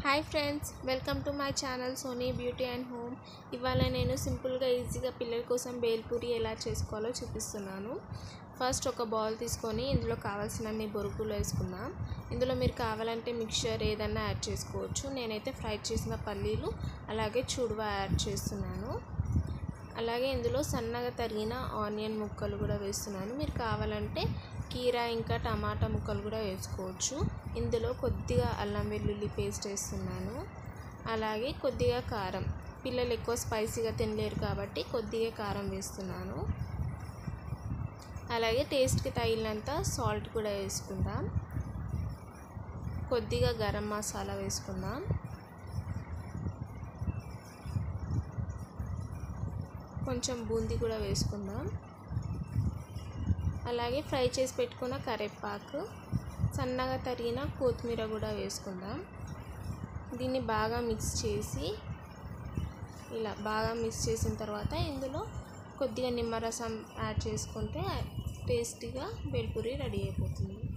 hi friends welcome to my channel Sony beauty and home ఇవాళ నేను సింపుల్గా ఈజీగా పిల్లల కోసం బేల్పూరి ఎలా చేసుకోవాలో చూపిస్తున్నాను ఫస్ట్ ఒక బౌల్ తీసుకొని ఇందులో కావాల్సినన్ని బొరుగులు వేసుకుందాం ఇందులో మీరు కావాలంటే మిక్చర్ ఏదన్నా యాడ్ చేసుకోవచ్చు నేనైతే ఫ్రై చేసిన పల్లీలు అలాగే చూడువ యాడ్ చేస్తున్నాను అలాగే ఇందులో సన్నగా తరిగిన ఆనియన్ ముక్కలు కూడా వేస్తున్నాను మీరు కావాలంటే కీరా ఇంకా టమాటా ముక్కలు కూడా వేసుకోవచ్చు ఇందులో కొద్దిగా అల్లం వెల్లుల్లి పేస్ట్ వేస్తున్నాను అలాగే కొద్దిగా కారం పిల్లలు ఎక్కువ స్పైసీగా తినలేరు కాబట్టి కొద్దిగా కారం వేస్తున్నాను అలాగే టేస్ట్కి తగిలినంత సాల్ట్ కూడా వేసుకుందాం కొద్దిగా గరం మసాలా వేసుకుందాం కొంచెం బూందీ కూడా వేసుకుందాం అలాగే ఫ్రై చేసి పెట్టుకున్న కరివేపాకు సన్నగా తరిగిన కొత్తిమీర కూడా వేసుకుందాం దీన్ని బాగా మిక్స్ చేసి ఇలా బాగా మిక్స్ చేసిన తర్వాత ఇందులో కొద్దిగా నిమ్మరసం యాడ్ చేసుకుంటే టేస్టీగా బెల్పూరి రెడీ అయిపోతుంది